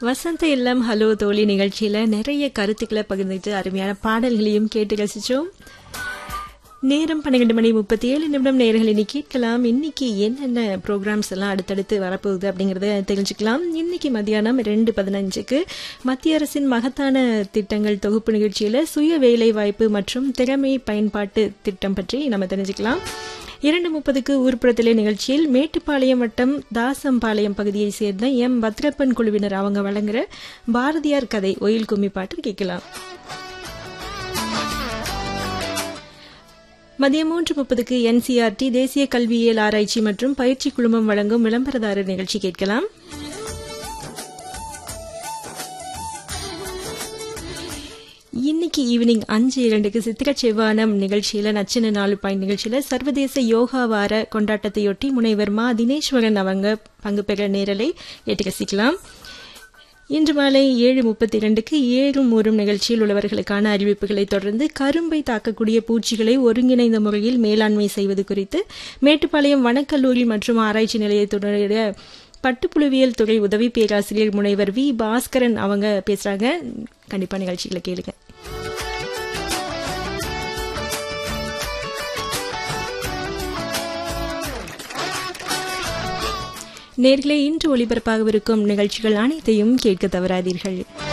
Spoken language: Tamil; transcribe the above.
வசந்த இல்லம் ஹலோ தோழி நிகழ்ச்சியில நிறைய கருத்துக்களை பகிர்ந்துட்டு அருமையான பாடல்களையும் கேட்டு ரசிச்சோம் நேரம் பன்னிரெண்டு மணி முப்பத்தி ஏழு நிமிடம் நேர்களை நீ கேட்கலாம் இன்னைக்கு என்னென்ன ப்ரோக்ராம்ஸ் எல்லாம் அடுத்தடுத்து வரப்போகுது அப்படிங்கறத தெரிஞ்சுக்கலாம் இன்னைக்கு மத்தியானம் ரெண்டு பதினஞ்சுக்கு மத்திய அரசின் மகத்தான திட்டங்கள் தொகுப்பு நிகழ்ச்சியில சுய வேலை வாய்ப்பு மற்றும் திறமை பயன்பாட்டு திட்டம் பற்றி நம்ம தெரிஞ்சுக்கலாம் இரண்டு முப்பதுக்கு ஊர்ப்புறத்திலே நிகழ்ச்சியில் மேட்டுப்பாளையம் வட்டம் தாசம்பாளையம் பகுதியை சேர்ந்த எம் பத்ரப்பன் குழுவினர் அவங்க வழங்குற பாரதியார் கதை ஒயில் கும்மி பாட்டு கேட்கலாம் மதியம் மூன்று முப்பதுக்கு என்சிஆர்டி தேசிய கல்வியியல் ஆராய்ச்சி மற்றும் பயிற்சி குழுமம் வழங்கும் விளம்பரதாரர் நிகழ்ச்சி கேட்கலாம் இன்னைக்கு ஈவினிங் அஞ்சு இரண்டுக்கு சித்திர செவ்வானம் நிகழ்ச்சியில நச்சின நாலு பாயிண்ட் நிகழ்ச்சியில சர்வதேச யோகா வார கொண்டாட்டத்தையொட்டி முனைவர் மா தினேஸ்வரன் அவங்க பங்கு பெற நேரலை எட்டு ரசிக்கலாம் இன்று மாலை ஏழு முப்பத்தி இரண்டுக்கு ஏழும் ஊறும் நிகழ்ச்சியில் உள்ளவர்களுக்கான அறிவிப்புகளை தொடர்ந்து கரும்பை தாக்கக்கூடிய பூச்சிகளை ஒருங்கிணைந்த முறையில் மேலாண்மை செய்வது குறித்து மேட்டுப்பாளையம் வனக்கல்லூரி மற்றும் ஆராய்ச்சி நிலையத்துடைய பட்டுப்புழுவியல் துறை உதவி பேராசிரியர் முனைவர் வி பாஸ்கரன் அவங்க பேசுறாங்க கண்டிப்பா நிகழ்ச்சிகளை கேளுங்க நேர்களே இன்று ஒளிபரப்பாகவிருக்கும் நிகழ்ச்சிகள் அனைத்தையும் கேட்க தவறாதீர்கள்